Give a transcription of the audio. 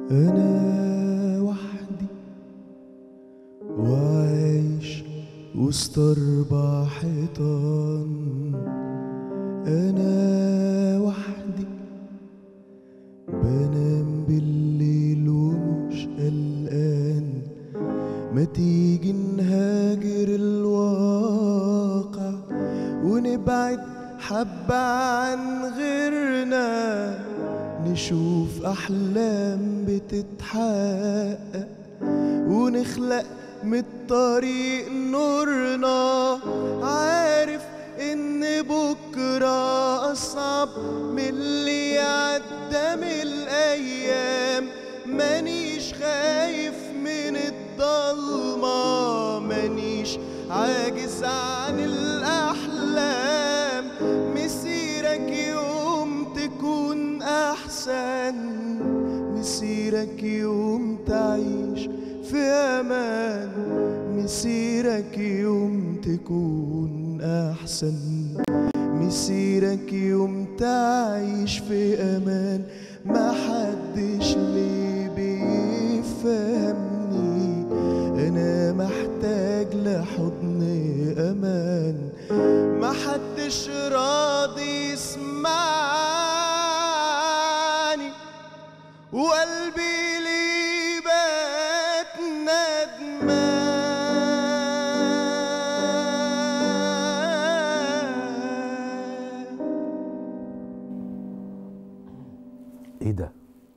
أنا وحدي وعايش وسط أربع حيطان أنا وحدي بنام بالليل ومش قلقان ما تيجي نهاجر الواقع ونبعد حبة عن غيرنا نشوف أحلام بتتحقق ونخلق من الطريق نورنا عارف إن بكرة أصعب من اللي عدى من الأيام مانيش خايف من الضلمة مانيش عاجز عن الأحلام مسيرك يوم تكون أحسن مسيرك يوم تعيش في أمان مسيرك يوم تكون أحسن مسيرك يوم تعيش في أمان ما حدش ليه بيفهمني أنا محتاج لحضن أمان ما حدش راضي يسمعني